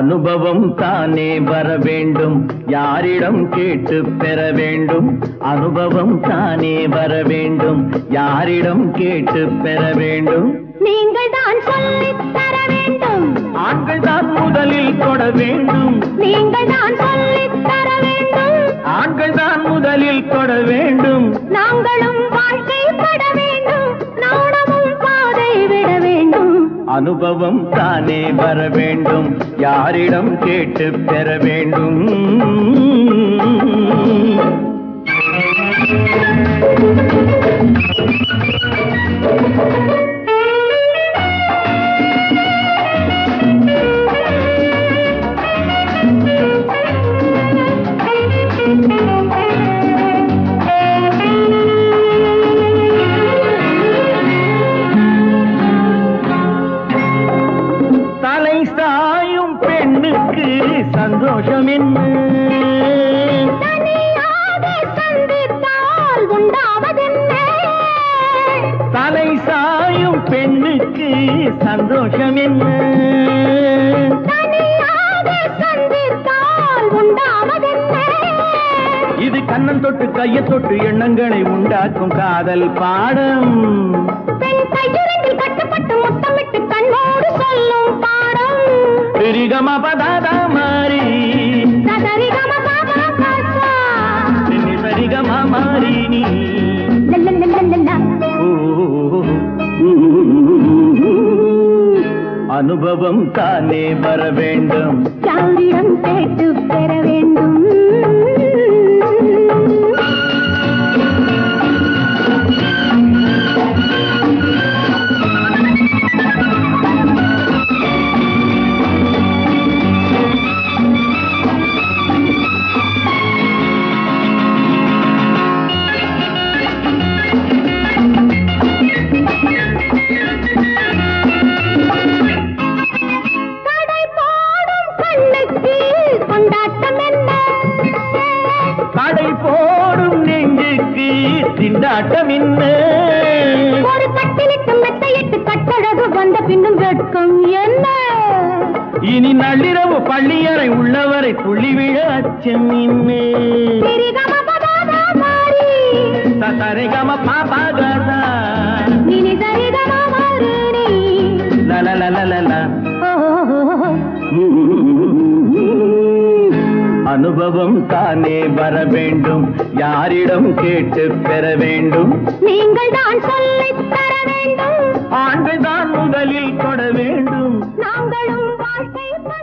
அனுபவம் தானே வர வேண்டும் யாரிடம் கேட்டு பெற வேண்டும் அனுபவம் தானே வர வேண்டும் யாரிடம் கேட்டு பெற வேண்டும் நீங்கள் தான் சொல்லித் தர வேண்டும் ஆண்கள் தான் முதலில் தொட வேண்டும் நீங்கள் தான் சொல்லித் தர வேண்டும் ஆண்கள் தான் முதலில் தொட வேண்டும் நாங்களும் வாழ்க்கைப்பட வேண்டும் நாணமும் பாதை விட வேண்டும் அனுபவம் தானே வர வேண்டும் யாரிடம் கேட்டு பெற வேண்டும் தலை சாயும் பெண்ணுக்கு சந்தோஷம் என்ன தனியாக சந்தித்தால் உண்டாவதென்ன தலை சாயும் பெண்ணுக்கு சந்தோஷம் என்ன தனியாக சந்தித்தால் உண்டாவதென்ன இது கண்ணன் தொட்டு கையை தொட்டு எண்ணங்களை உண்டாக்கும் காதல் பாடம் பெண் கையுறையில் கட்டப்பட்டு முத்தமிட்டு கண்ணோடு சொல்லும் பாடம் பெரிகம பதாதா மாறி சதரிகம பாபா பாசா நின்னி சரிகம மாறி நீ லல்லல்லல்லல்லா. ஓ, அனுபவம் தானே வர வேண்டும் யாரிடம் கேட்டு பெற வேண்டும் கடை போடும் கண்ணுக்கு கொண்டாட்டம் என்ன கடை போடும் நெஞ்சுக்கு திண்டாட்டம் என்ன ஒரு கட்டிலிட்டு மெத்தையிட்டு கட்டழகு வந்த பின்னும் வெட்கம் என்ன இனி நள்ளிரவு பள்ளியறை உள்ளவரை புள்ளி விழ அச்சம் இன்னு சிறிகம பதாதா மாறி சசரிகம பாபாகதா நினி சரிகம மாறினி லலலலலல ஓ அனுபவம் தானே வர வேண்டும் யாரிடம் கேட்டு பெற வேண்டும் நீங்கள் தான் சொல்லித் தர வேண்டும் ஆண்கள் தான் முதலில் தொட வேண்டும் நாங்களும் வாழ்க்கை